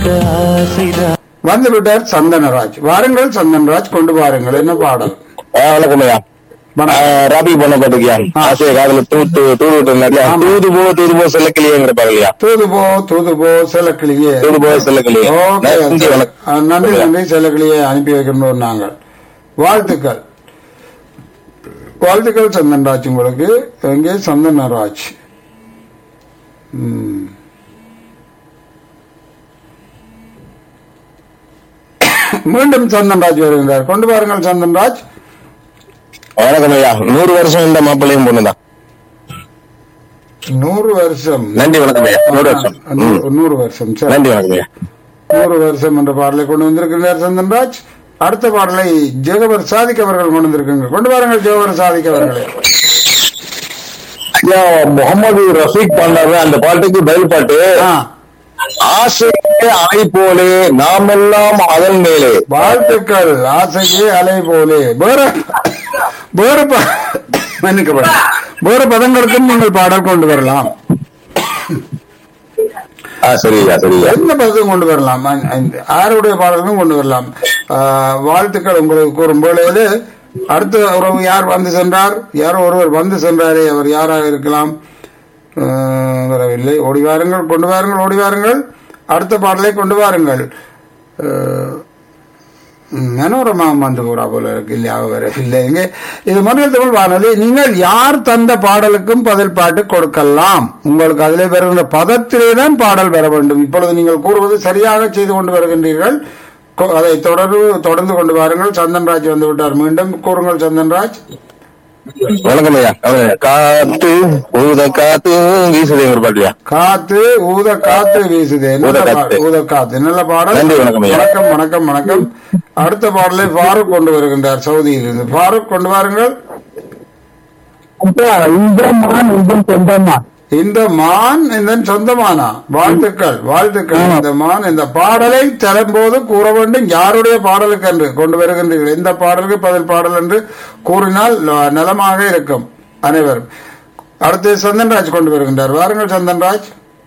வந்து விட்டார் சந்தனராஜ் வாருங்கள் சந்தனராஜ் கொண்டு வாருங்கள் என்ன பாடல் வணக்கம் ஐயா வணக்கம். ராபி பண்ண பாட்டுக்கியா ஆ. ஆசைய காதல தூத்து தூது நிறையா ஆமா. தூது போ தூது போ செல்ல கிளியங்கிற பாருலையா தூது போ தூது போ செல்லக்கிளியே தூது போ செல்ல கிளியே ஓகே நன்றி வணக்கம் ஆ, நன்றி நன்றி செல்லக்கிளியை அனுப்பி வைக்கின்றோம் நாங்கள் வாழ்த்துக்கள் வாழ்த்துக்கள் சந்தன்ராஜ் உங்களுக்கு எங்கே சந்தனராஜ் ம். மீண்டும் சந்தன்ராஜ் வருகின்றார் கொண்டு பாருங்கள் சந்தன்ராஜ் வணக்கம் ஐயா நூறு வருஷம் இந்த மாப்பிள்ளையும் பொண்ணுதான் நூறு வருஷம் நன்றி வணக்கம் ஐயா நூறு வருஷம் ஆ, நூறு- நூறு வருஷம் சரி நன்றி வணக்கம் ஐயா நூறு வருஷம் என்ற பாடலை கொண்டு வந்திருக்கிறார் சந்தன்ராஜ் அடுத்த பாடலை ஜெகவர் சாதிக் அவர்கள் கொண்டு வந்திருக்காங்க கொண்டு வாருங்கள் ஜெகவர் சாதிக் அவர்களே ஐயா முகமது ரஃபீக் பண்ணாரு அந்த பாட்டுக்கு பதில் பாட்டு ஆ, ஆசையே அலை போலே நாமெல்லாம் அதன் மேலே வாழ்த்துக்கள் ஆசையே அலை போலே வேற வேற ப- மன்னிக்கப்படும் வேற பதங்களுக்கும் நீங்கள் பாடல் கொண்டு வரலாம் ஆ சரி ஐயா சரி ஐயா எந்த பதத்தையும் கொண்டு வரலாம் அ- அ- யாருடைய பாடல்களும் கொண்டு வரலாம் ஆ, வாழ்த்துக்கள் உங்களுக்கு கூறும் வேளையிலே அடுத்த உறவு யார் வந்து சென்றார் யாரோ ஒருவர் வந்து சென்றாரே அவர் யாராக இருக்கலாம் ஆ, வரவில்லை ஓடி வாருங்கள் கொண்டு வாருங்கள் ஓடி வாருங்கள் அடுத்த பாடலை கொண்டு வாருங்கள் ஆ, ம், மனோரமா வந்து கூட போல இருக்கு இல்லையா வரவில்லை இங்கே இது மொழியில் தமிழ் வானொலி நீங்கள் யார் தந்த பாடலுக்கும் பதில் பாட்டு கொடுக்கலாம் உங்களுக்கு அதிலே வருகின்ற பதத்திலே தான் பாடல் பெற வேண்டும் இப்பொழுது நீங்கள் கூறுவது சரியாக செய்து கொண்டு வருகின்றீர்கள் கொ- அதை தொடர்ந்து தொடர்ந்து கொண்டு வாருங்கள் சந்தன்ராஜ் வந்து விட்டார் மீண்டும் கூறுங்கள் சந்தன்ராஜ் வணக்கம் ஐயா அவரு காத்து ஊத காத்து வீசுதே ஒரு பாட்டுயா காத்து ஊத காத்து வீசுதே நல்ல ஊத பா- காத்து. ஊத காத்து நல்ல பாடல் நன்றி, வணக்கம் ஐயா. வணக்கம் வணக்கம் வணக்கம் அடுத்த பாடலை ஃபாரூக் கொண்டு வருகின்றார் சவுதியில் இருந்து ஃபாரூக் கொண்டு வாருங்கள் இந்த மான் இந்த சொந்தமா இந்த மான் இந்த சொந்தமானா வாழ்த்துக்கள் வாழ்த்துக்கள் இந்த மான் இந்த பாடலை தரும்போது கூற வேண்டும் யாருடைய பாடலுக்கு என்று கொண்டு வருகின்றீர்கள் இந்த பாடலுக்கு பதில் பாடல் என்று கூறினால் ந- நலமாக இருக்கும் அனைவரும் அடுத்து சந்தன்ராஜ் கொண்டு வருகின்றார் வாருங்கள் சந்தன்ராஜ்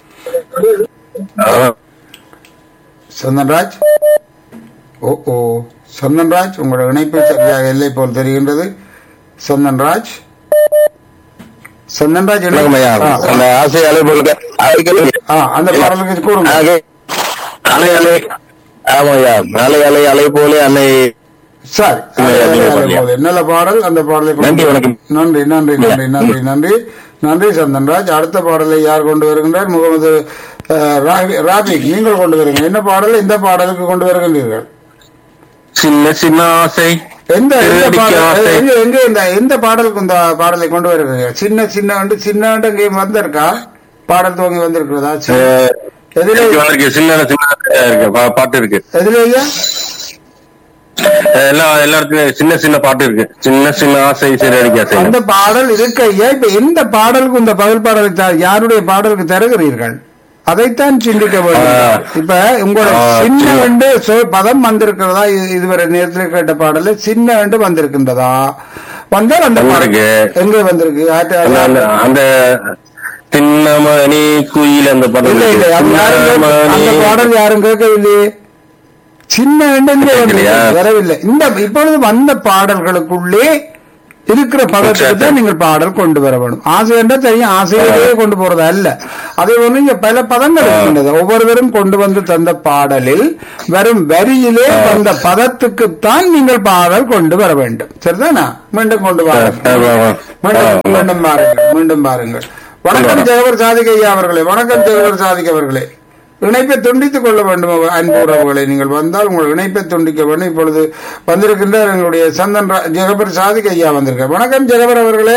சந்தன்ராஜ் ஓ ஓ சந்தன்ராஜ் உங்களோட இணைப்பு சரியாக இல்லை போல் தெரிகின்றது சந்தன்ராஜ் சந்தன்ராஜ் இணை- வணக்கம் ஐயா ஆ, அந்த ஆசை அலை போலுக்க அலைக்கல் ஆ, அந்த பாடலுக்கு கூறுங்க ஆக, அலை அலை ஆமா ஐயா அலை அலை அலை போலே அன்னை சரி இல்லையா, நீங்க அதே பாடலையா? போல. நல்ல பாடல் அந்த பாடலை கொண்டு- நன்றி, வணக்கம். நன்றி நன்றி நன்றி நன்றி நன்றி நன்றி சந்தன்ராஜ் அடுத்த பாடலை யார் கொண்டு வருகின்றார் முகமது அஹ், ராபி- ராபிக் நீங்கள் கொண்டு வருங்க என்ன பாடல் இந்த பாடலுக்கு கொண்டு வருகின்றீர்கள் சின்ன சின்ன ஆசை எந்த எந்த திருடிக்கு பாடல் ஆசை. எங்க எங்க இந்த எந்த பாடலுக்கு இந்த பாடலை கொண்டு வருகிறீர்கள் சின்ன சின்ன வந்து சின்ன இங்கே வந்திருக்கா பாடல் துவங்கி வந்திருக்கிறதா சி- அஹ், எதிலே இருக்கு, இருக்கு சின்ன சின்ன இருக்கு பா- பாட்டு இருக்கு எதிலே ஐயா அஹ், எல்லா எல்லா இடத்துலயும் சின்ன சின்ன பாட்டு இருக்கு சின்ன சின்ன ஆசை சரி அடிக்க ஆசை அந்த பாடல் இருக்க ஐயா இப்ப எந்த பாடலுக்கு இந்த பதில் பாடலை த- யாருடைய பாடலுக்கு தருகிறீர்கள் அதைத்தான் சிந்திக்க வேண்டும் ஆ. இப்ப உங்களோட ஆ, சின்ன சரி. என்று சொல் பதம் வந்திருக்கிறதா இது- இதுவரை நேரத்தில் கேட்ட பாடல சின்ன என்று வந்திருக்கின்றதா வந்தால் அந்த பாடல் வந்திருக்கு. எங்க வந்திருக்கு ஆட்ட- அந்த- அந்த- அந்த தின்னமணி குயில் அந்த பாட்டு இல்ல இல்ல இருக்கு. அது யாரும் கேட்க- அந்த தின்னமணி பாடல் யாரும் கேட்கவில்லையே சின்ன எண்ணெங்கே கேட்கலையா? வரவில்லை இந்த இப்பொழுது வந்த பாடல்களுக்குள்ளே இருக்கிற பதத்துக்கு தான் நீங்கள் பாடல் கொண்டு வர வேணும் ஆசை என்றால் தெரியும் ஆசையிலேயே கொண்டு போறது அல்ல அதே போல இங்க பல பதங்கள் இருக்கின்றது ஒவ்வொருவரும் கொண்டு வந்து தந்த பாடலில் வரும் வரியிலே வந்த பதத்துக்குத்தான் நீங்கள் பாடல் கொண்டு வர வேண்டும் சரிதானா மீண்டும் கொண்டு ஆ, வாருங்கள் ஆ, ஆ. மீண்டும் ஆ, ஆ. மீண்டும் பாருங்கள் மீண்டும் பாருங்கள் வணக்கம் ஜெகவர் சாதிக் ஐயா அவர்களே வணக்கம் ஜெகவர் சாதிக் அவர்களே இணைப்பை துண்டித்துக் கொள்ள வேண்டும் அவ- அன்பு உறவுகளை நீங்கள் வந்தால் உங்கள் இணைப்பை துண்டிக்க வேண்டும் இப்பொழுது வந்திருக்கின்ற எங்களுடைய சந்தன் ரா- ஜெகபர் சாதிக் ஐயா வந்திருக்கார் வணக்கம் ஜெகபர் அவர்களே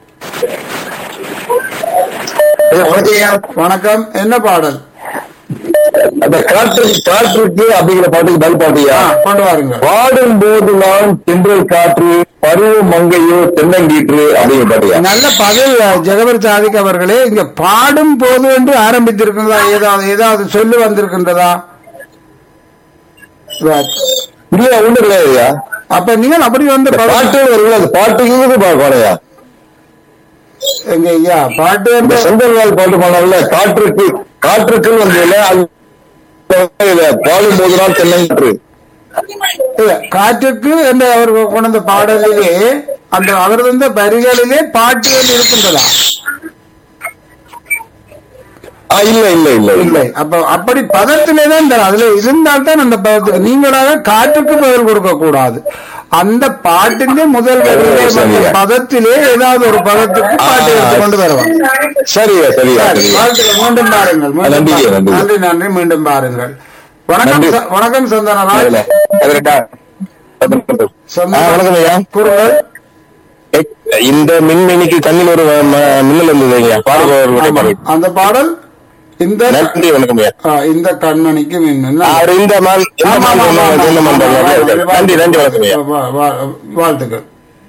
வணக்கம் என்ன பாடல் அந்த காற்று காற்றுக்கு அப்படிங்கிற பாட்டுக்கு பதில் பாட்டியா ஆ, கொண்டு வாருங்கள் பாடும் போது நான் தென்றல் காற்று பருவ மங்கையோ தென்னங்கீற்று அப்படிங்கிற பாட்டியா நல்ல பதில் ஜெகபர் சாதிக் அவர்களே இங்க பாடும் போது என்று ஆரம்பித்திருக்கின்றதா ஏதாவது ஏதாவது சொல்லு வந்திருக்கின்றதா Right. இல்லையா ஒண்ணு கிடையாதுயா அப்ப நீங்கள் அப்படி வந்து இந்த பதம்- பாட்டு வருது அந்த பாட்டுக்கு பாடையா எங்க ஐயா பாட்டு இந்த வந்து செந்தல் பாட்டு பண்ணல காற்றுக்கு காற்றுக்கு வந்து இல்ல, அது பாடும் போதுதான் தென்னங்காற்று இல்ல, காற்றுக்கு என்று அவர் கொண்ட அந்த பாடலிலே அந்த அவர் வந்த வரிகளிலே பாட்டுகள் இருக்கின்றதா ஆ, இல்ல இல்ல இல்ல இல்ல இல்லை அப்ப அப்படி பதத்திலே தான் தரும். அதுல இருந்தால்தான் அந்த பதத்துக்கு நீங்களாக காற்றுக்கு பதில் கொடுக்க கூடாது அந்த பாட்டிന്റെ முதல் வரியிலே வந்த சரியா. பதத்திலே ஏதாவது ஒரு பதத்துக்கு பாட்டு ஆ. எடுத்து கொண்டு வரலாம் சரியா சரியா சரி, சரியா வாழ்த்துக்கள். மீண்டும் பாருங்கள் மீண்டும் நன்றி, பாருங்கள். நன்றி. நன்றி நன்றி மீண்டும் பாருங்கள் வணக்கம் நன்றி. ச- வணக்கம் சந்தனராஜ் அதுல, அதுல டா- ஆ, வணக்கம் ஐயா கூறுங்கள் இந்த மின்மினிக்கு கண்ணில் ஒரு ம- மின்னல் இருந்தது ஐயா பாடுபவர் ஆமா. பாடல் அந்த பாடல் இந்த நன்றி வணக்கம் ஐயா ஆ, இந்த கண்மணிக்கு மின்னல் அவர் இந்த மால் இந்த ஆமா, மால் ஆமா, சொன்ன- ஆமா, சொன்ன ஆமா, மால் ஆமா, தான். ஆமா. நன்றி நன்றி வணக்கம் ஐயா வா- வா- வாழ்த்துக்கள்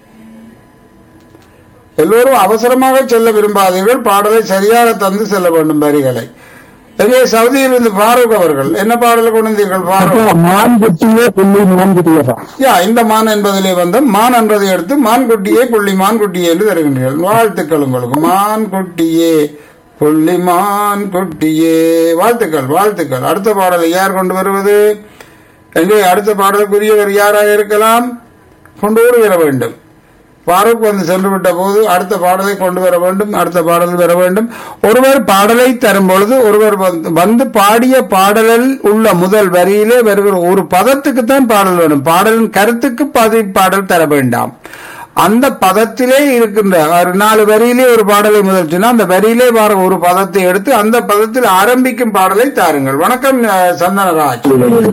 எல்லோரும் அவசரமாக செல்ல விரும்பாதீர்கள் பாடலை சரியாக தந்து செல்ல வேண்டும் வரிகளை எங்கே சவுதியில் இருந்து ஃபாரூக் அவர்கள் என்ன பாடலை கொண்டு வந்தீர்கள் ஃபாரூக் மான் குட்டியே புள்ளி மான் குட்டியப்பா யா இந்த மான் என்பதிலே வந்து மான் என்றதை எடுத்து மான் குட்டியே புள்ளி மான் குட்டியே என்று தருகின்றீர்கள் வாழ்த்துக்கள் உங்களுக்கு மான் குட்டியே புள்ளி மான் குட்டியே வாழ்த்துக்கள் வாழ்த்துக்கள் அடுத்த பாடலை யார் கொண்டு வருவது எங்கே அடுத்த பாடலுக்குரியவர் யாராக இருக்கலாம் கொண்டு ஓடி வர வேண்டும் ஃபாரூக் வந்து சென்று விட்ட போது அடுத்த பாடலை கொண்டு வர வேண்டும் அடுத்த பாடல் வர வேண்டும் ஒருவர் பாடலை தரும் பொழுது ஒருவர் வந்து- வந்து பாடிய பாடலில் உள்ள முதல் வரியிலே வருகிற ஒரு பதத்துக்கு தான் பாடல் வேணும் பாடலின் கருத்துக்கு பதி பாடல் தர வேண்டாம் அந்த பதத்திலே இருக்கின்ற ஒரு நாலு வரியிலே ஒரு பாடலை முதல் சொன்னா அந்த வரியிலே வர ஒரு பதத்தை எடுத்து அந்த பதத்தில் ஆரம்பிக்கும் பாடலை தாருங்கள் வணக்கம் அஹ், சந்தனராஜ்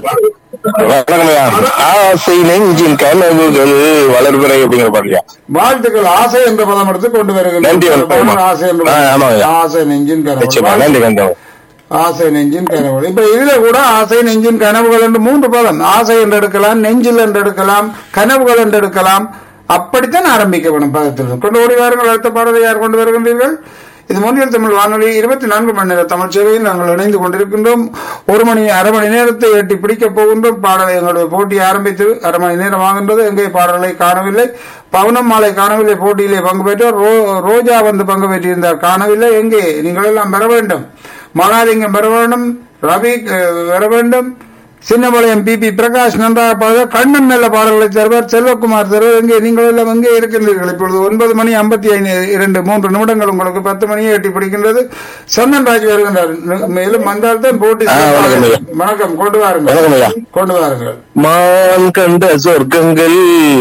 வணக்கம் ஐயா ஆசை நெஞ்சின் கனவுகள் வளர்பிறை அப்படிங்கிற பாடலையா வாழ்த்துக்கள் ஆசை என்ற பதம் எடுத்து கொண்டு நன்றி, வருகின்றனர் வணக்கம். ஆசை என்ற ஆ, ஆமாங்க. பதம். ஆசை நெஞ்சின் நிச்சயமா கனவு நன்றி நன்றி ஆசை நெஞ்சின் கனவுகள் இப்ப இதுல கூட ஆசை நெஞ்சின் கனவுகள் என்று மூன்று பதம் ஆசை என்று எடுக்கலாம் நெஞ்சில் என்று எடுக்கலாம் கனவுகள் என்று எடுக்கலாம் அப்படித்தான் ஆரம்பிக்க வேணும் பதத்தில் கொண்டு ஓடி வாருங்கள் அடுத்த பாடலை யார் கொண்டு வருகின்றீர்கள் இது முன்னில் தமிழ் வானொலி இருபத்தி நான்கு மணி நேர தமிழ் சேவையில் நாங்கள் இணைந்து கொண்டிருக்கின்றோம் ஒரு மணி அரை மணி நேரத்தை எட்டி பிடிக்கப் போகின்றோம் பாடலை எங்களுடைய போட்டி ஆரம்பித்து அரை மணி நேரம் ஆகின்றது எங்கே பாடல்களை காணவில்லை பவுனம் மாலை காணவில்லை போட்டியிலே பங்கு பெற்றார் ரோ- ரோஜா வந்து பங்கு பெற்றிருந்தார் காணவில்லை எங்கே நீங்கள் எல்லாம் பெற வேண்டும் மகாலிங்கம் பெற வேண்டும் ரவி அஹ், பெற வேண்டும் சின்னபாளையம் பி பி பிரகாஷ் நன்றாக பாட கண்ணன் நல்ல பாடல்களை தருவார் செல்வகுமார் தருவார் எங்கே நீங்கள் எல்லாம் எங்கே இருக்கின்றீர்கள் இப்பொழுது ஒன்பது மணி ஐம்பத்தி ஐந்து இரண்டு மூன்று நிமிடங்கள் உங்களுக்கு பத்து மணியை எட்டி பிடிக்கின்றது சந்தன் ராஜ் வருகின்றார் மேலும் வந்தால் தான் போட்டி ஆ, வணக்கம் ஐயா. வணக்கம் கொண்டு வணக்கம் வாருங்கள் ஐயா. கொண்டு வாருங்கள் மான் கண்ட சொர்க்கங்கள்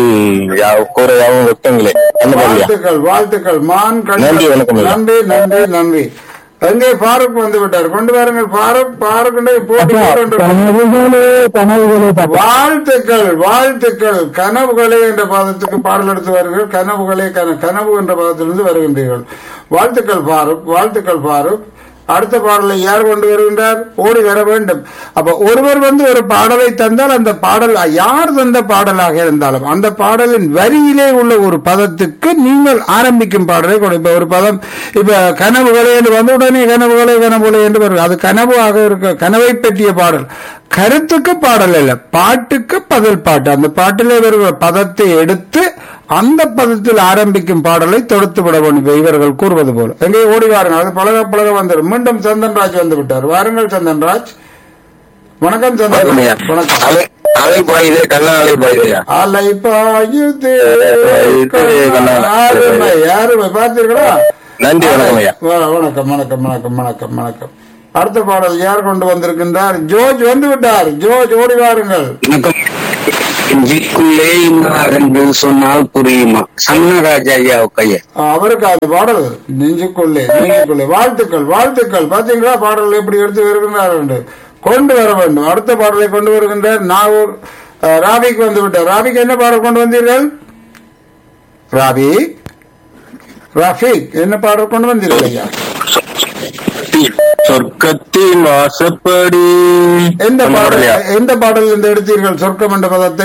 யாவ் கூற யாவும் வெப்பங்களே அந்த பாடலையா வாழ்த்துக்கள் வாழ்த்துக்கள் மான் கண்ட- நன்றி, வணக்கம் ஐயா. நன்றி நன்றி நன்றி எங்கே ஃபாரூக் வந்து விட்டார் கொண்டு வாருங்கள் ஃபாரூக் ஃபாரூக் போட்டி போட்டு கனவுகளே கனவுகளே பாப்பா வாழ்த்துக்கள் வாழ்த்துக்கள் கனவுகளே என்ற பாதத்துக்கு பாடல் எடுத்து வருகிறீர்கள் கனவுகளே கன கனவு என்ற பாதத்திலிருந்து வருகின்றீர்கள் வாழ்த்துக்கள் ஃபாரூக் வாழ்த்துக்கள் ஃபாரூக் அடுத்த பாடலை யார் கொண்டு வருகின்றார் ஓடி வர வேண்டும் அப்ப ஒருவர் வந்து ஒரு பாடலை தந்தால் அந்த பாடல் யார் தந்த பாடலாக இருந்தாலும் அந்த பாடலின் வரியிலே உள்ள ஒரு பதத்துக்கு நீங்கள் ஆரம்பிக்கும் பாடலை கொடு இப்ப ஒரு பதம் இப்ப கனவுகளே என்று வந்த உடனே கனவுகளே கனவுகளே என்று வரும் அது கனவாக இருக்க கனவை பற்றிய பாடல் கருத்துக்கு பாடல் இல்ல பாட்டுக்கு பதில் பாட்டு அந்த பாட்டிலே வருகிற பதத்தை எடுத்து அந்த பதத்தில் ஆரம்பிக்கும் பாடலை தொடுத்து விட வேண்டும் இப்ப இவர்கள் கூறுவது போல எங்கே ஓடி வாருங்கள் அது பழக பழக வந்துடும் மீண்டும் சந்தன்ராஜ் வந்து விட்டார் வாருங்கள் சந்தன்ராஜ் வணக்கம் சந்தன்ராஜ் வணக்கம் அலை அலை பாயுதே கண்ணா அலை பாயுதையா அலை பாயுதே கண்ணா. அருமை அருமை பார்த்தீர்களா நன்றி வணக்கம் ஐயா வ- வணக்கம் வணக்கம் வணக்கம் வணக்கம் வணக்கம் அடுத்த பாடல் யார் கொண்டு வந்திருக்கின்றார் ஜோர்ஜ் வந்து விட்டார் ஜோர்ஜ் ஓடி வாருங்கள் நெஞ்சுக்குள்ளே இன்னார் என்று சொன்னால் புரியுமா சன்னராஜ் ஐயா கைய அவருக்கு அந்த பாடல் நெஞ்சுக்குள்ளே நெஞ்சுக்குள்ளே வாழ்த்துக்கள் வாழ்த்துக்கள் பாத்தீங்களா பாடல் எப்படி எடுத்து வருகின்றார் என்று கொண்டு வர வேண்டும் அடுத்த பாடலை கொண்டு வருகின்றார் நாகூர் அஹ், ராபிக் வந்து விட்டார் ராபிக் என்ன பாடல் கொண்டு வந்தீர்கள் ராபிக் ரஃபீக் என்ன பாடல் கொண்டு வந்தீர்கள் ஐயா சொர்க்கத்தின் வாசப்படி எந்த அந்த பாடல் பாடலையா? எந்த பாடல் இருந்து எடுத்தீர்கள் சொர்க்கம் என்ற பதத்தை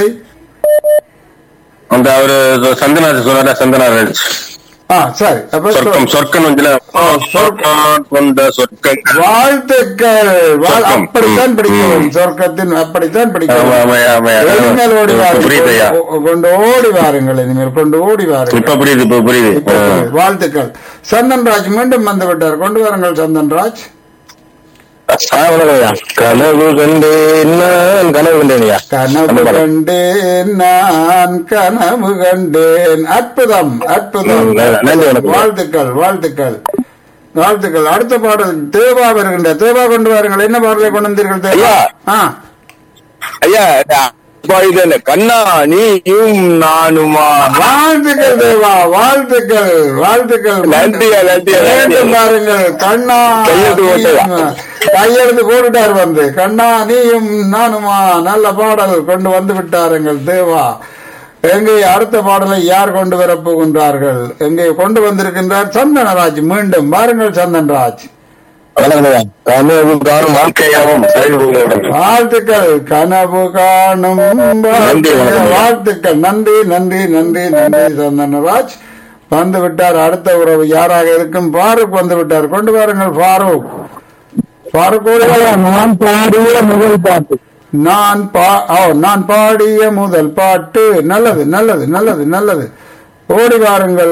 அந்த அவரு சந்தனார் சொன்னார சந்தனார் ஆ சரி அப்ப சொ- சொர்க்கம் சொர்க்கம் வந்துல சொர்க்கம் கொண்ட சொர்க்கம் வாழ்த்துக்கள் வாழ்- சொர்க்கம். அப்படித்தான் ம், பிடிக்க ம். வேண்டும் சொர்க்கத்தின் அப்படித்தான் பிடிக்க ஆமா, வேண்டும். ஆமா, ஆமா, ஆமா. இனிமேல் ஓடி இப்ப வாருங்கள் புரியுதுய்யா. கொண்டு- கொண்டு ஓடி வாருங்கள் இனிமேல் கொண்டு ஓடி வாருங்கள் இப்ப புரியுது இப்ப புரியுது இப்ப புரியுது. வாழ்த்துக்கள் சந்தன்ராஜ் மீண்டும் வந்து விட்டார் கொண்டு வாருங்கள் சந்தன்ராஜ் ஆ, வணக்கம் ஐயா கனவு கண்டேன் நான் கனவு கண்டேன் ஐயா கனவு கண்டேன் நான் கனவு கண்டேன் அற்புதம் அற்புதம் ம், நன்றி, வணக்கம். வாழ்த்துக்கள் வாழ்த்துக்கள் வாழ்த்துக்கள் அடுத்த பாடல் தேவா வருகின்ற தேவா கொண்டு வாருங்கள் என்ன பாடலை கொண்டு வந்தீர்கள் தேவா ஐயா. ஆ ஐயா பாடிட்டேன் கண்ணா நீயும் நானுமா வாழ்த்துக்கள் தேவா வாழ்த்துக்கள் வாழ்த்துக்கள் நன்றியா, நன்றியா, நன்றியா. மீண்டும் பாருங்கள் கண்ணா கையெழுத்து போட்டதா? நீயும் கையெழுத்து போட்டுட்டார் வந்து கண்ணா நீயும் நானுமா நல்ல பாடல் கொண்டு வந்து விட்டாருங்கள் தேவா எங்கே அடுத்த பாடலை யார் கொண்டு வரப் போகின்றார்கள் எங்கே கொண்டு வந்திருக்கின்றார் சந்தனராஜ் மீண்டும் வாருங்கள் சந்தன்ராஜ் வணக்கம் ஐயா கனவு காணும் வாழ்க்கையாவும் செயல்படுகிறேன். வாழ்த்துக்கள் கனவு காணும் நன்றி, வணக்கம். வாழ்த்துக்கள் நன்றி நன்றி நன்றி நன்றி சந்தனராஜ் வந்து விட்டார் அடுத்த உறவு யாராக இருக்கும் ஃபாரூக் வந்து விட்டார் கொண்டு வாருங்கள் ஃபாரூக் ஃபாரூக் ஓடி வா. நான் பாடிய முதல் பாட்டு நான் பா ஓ நான் பாடிய முதல் பாட்டு நல்லது நல்லது நல்லது நல்லது ஓடி வாருங்கள்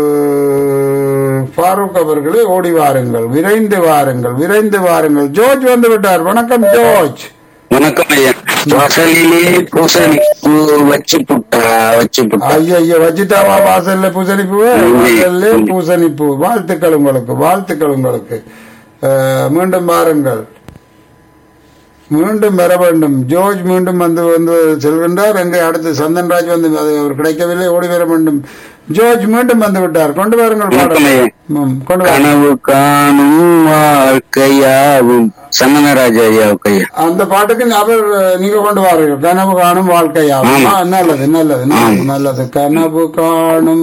ஃபாரூக் அவர்களே ஓடி வாருங்கள் விரைந்து வாருங்கள் விரைந்து வாருங்கள் ஜோர்ஜ் வந்து விட்டார் வணக்கம் ஜோர்ஜ் வணக்கம் ஐயா வாசலிலே பூசணி பூ வச்சு புட்டா வச்சு புட்டா ஐயோ வச்சுட்டாவா வாசல்ல பூசணி பூ வாசல்ல பூசணி பூ வாழ்த்துக்கள் உங்களுக்கு வாழ்த்துக்கள் உங்களுக்கு அஹ், மீண்டும் வாருங்கள் மீண்டும் வர வேண்டும் ஜோர்ஜ் மீண்டும் வந்து வந்து செல்கின்றார் எங்கே அடுத்து சந்தன்ராஜ் வந்து அது அவர் கிடைக்கவில்லை ஓடி வர வேண்டும் ஜோர்ஜ் மீண்டும் வந்து விட்டார் கொண்டு வாருங்கள் பாடல் வணக்கம் ஐயா. ம், கொண்டு வாருங்கள் கனவு காணும் வாழ்க்கையாவும் சந்தனராஜ ஐயாவுக்கு ஐயா அந்த பாட்டுக்கு அவர் நீங்க கொண்டு வாருங்கள் கனவு காணும் வாழ்க்கையாகும் ஆமா. ஆ, நல்லது நல்லது நல்லது, நல்லது கனவு காணும்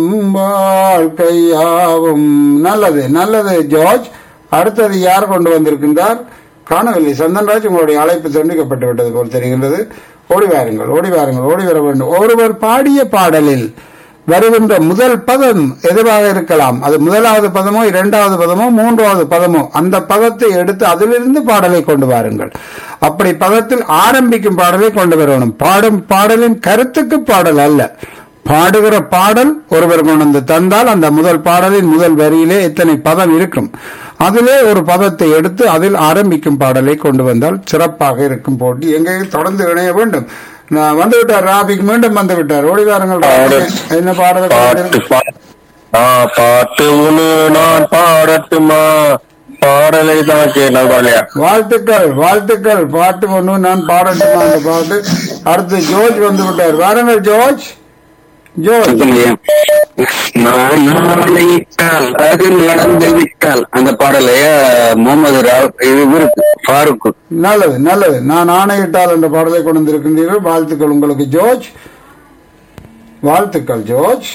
வாழ்க்கையாவும் நல்லது நல்லது ஜார்ஜ் அடுத்தது யார் கொண்டு வந்திருக்கின்றார் காணவில்லை சந்தன்ராஜ் உங்களுடைய அழைப்பு துண்டிக்கப்பட்டு விட்டது போல் தெரிகின்றது ஓடி வாருங்கள் ஓடி வாருங்கள் ஓடி வர வேண்டும் ஒருவர் பாடிய பாடலில் வருகின்ற முதல் பதம் எதுவாக இருக்கலாம் அது முதலாவது பதமோ இரண்டாவது பதமோ மூன்றாவது பதமோ அந்த பதத்தை எடுத்து அதிலிருந்து பாடலை கொண்டு வாருங்கள் அப்படி பதத்தில் ஆரம்பிக்கும் பாடலை கொண்டு வரணும் பாடும் பாடலின் கருத்துக்கு பாடல் அல்ல பாடுகிற பாடல் ஒருவர் கொண்டு வந்து தந்தால் அந்த முதல் பாடலின் முதல் வரியிலே எத்தனை பதம் இருக்கும் அதிலே ஒரு பதத்தை எடுத்து அதில் ஆரம்பிக்கும் பாடலை கொண்டு வந்தால் சிறப்பாக இருக்கும் போட்டி எங்கேயும் தொடர்ந்து இணைய வேண்டும் நான் வந்து விட்டார் ராபிக் மீண்டும் வந்து விட்டார் ஓடி வாருங்கள் ராபிக். என்ன பாடலை கொண்டு பாட்டு வந்திருக்க- பா- ஆ, பாட்டு ஒண்ணு நான் பாடட்டுமா பாடலை தான் கேட்டால் பாடலையா வாழ்த்துக்கள் வாழ்த்துக்கள் பாட்டு ஒன்று நான் பாடட்டுமா அந்த பாட்டு அடுத்து ஜோர்ஜ் வந்து விட்டார் வாருங்கள் ஜோர்ஜ் ஜோர்ஜ் வணக்கம் ஐயா நான் நாளையிட்டால் அது நடந்து விட்டால் அந்த பாடலையா முகமது ராவ் இவருக்கு ஃபாரூக் நல்லது நல்லது நான் ஆணையிட்டால் என்ற பாடலை கொண்டு வந்திருக்கின்றீர்கள் வாழ்த்துக்கள் உங்களுக்கு ஜோர்ஜ் வாழ்த்துக்கள் ஜோர்ஜ்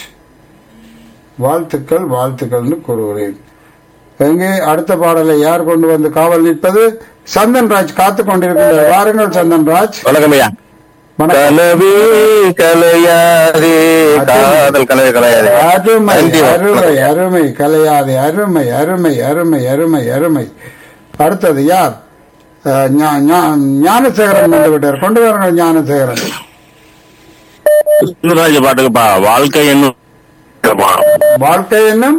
வாழ்த்துக்கள் வாழ்த்துக்கள்னு கூறுகிறேன் எங்கே அடுத்த பாடலை யார் கொண்டு வந்து காவல் நிற்பது சந்தன்ராஜ் காத்துக் கொண்டிருக்கின்றார் வாருங்கள் சந்தன்ராஜ் வணக்கம் ஐயா வணக்கம் கனவே கலையாதே காதல் கனவே கலையாதே அருமை நன்றி. அருமை அருமை கலையாதே அருமை அருமை அருமை அருமை அருமை அடுத்தது யார் அஹ், ஞா- ஞா- ஞானசேகரன் வந்து விட்டார் கொண்டு வாருங்கள் ஞானசேகரன் சுந்தரராஜ பாட்டுக்குப்பா வாழ்க்கை என்னும் வாழ்க்கை என்னும்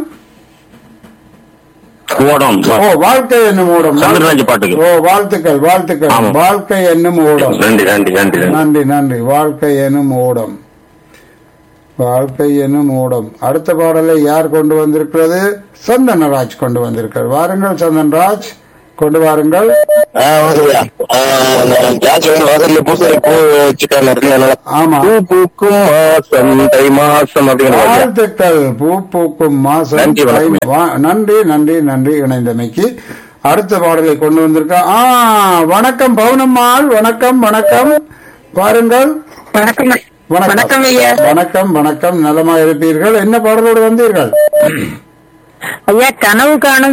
ஓடம் ஓ வாழ்க்கை என்னும் ஓடம் சந்திரராஜ பாட்டுக்கு ஓ வாழ்த்துக்கள் வாழ்த்துக்கள் ஆமா. வாழ்க்கை என்னும் ஓடம் நன்றி நன்றி நன்றி நன்றி நன்றி நன்றி வாழ்க்கை எனும் ஓடம் வாழ்க்கை எனும் ஓடம் அடுத்த பாடலை யார் கொண்டு வந்திருக்கிறது சந்தனராஜ் கொண்டு வந்திருக்கிறார் வாருங்கள் சந்தன்ராஜ் கொண்டு வாருங்கள் ஆ, வணக்கம் ஐயா. ஆ, நான் ஜாதி வந்து வாசல்ல பூசணி பூ வச்சுட்டாங்க அதனால ஆமா பூ பூக்கும் மாசம் தை மாசம் அப்படிங்கிற மாதிரி. வாழ்த்துக்கள் பூ பூக்கும் மாசம் நன்றி, வணக்கம். தை- வா- நன்றி நன்றி நன்றி இணைந்தமைக்கு அடுத்த பாடலை கொண்டு வந்திருக்கா ஆ வணக்கம் பவுனம்மாள் வணக்கம் வணக்கம் பாருங்கள் வணக்கம் வணக்கம் வணக்கம் ஐயா வணக்கம் வணக்கம் நலமா இருப்பீர்கள் என்ன பாடலோடு வந்தீர்கள் ஐயா கனவு காணும்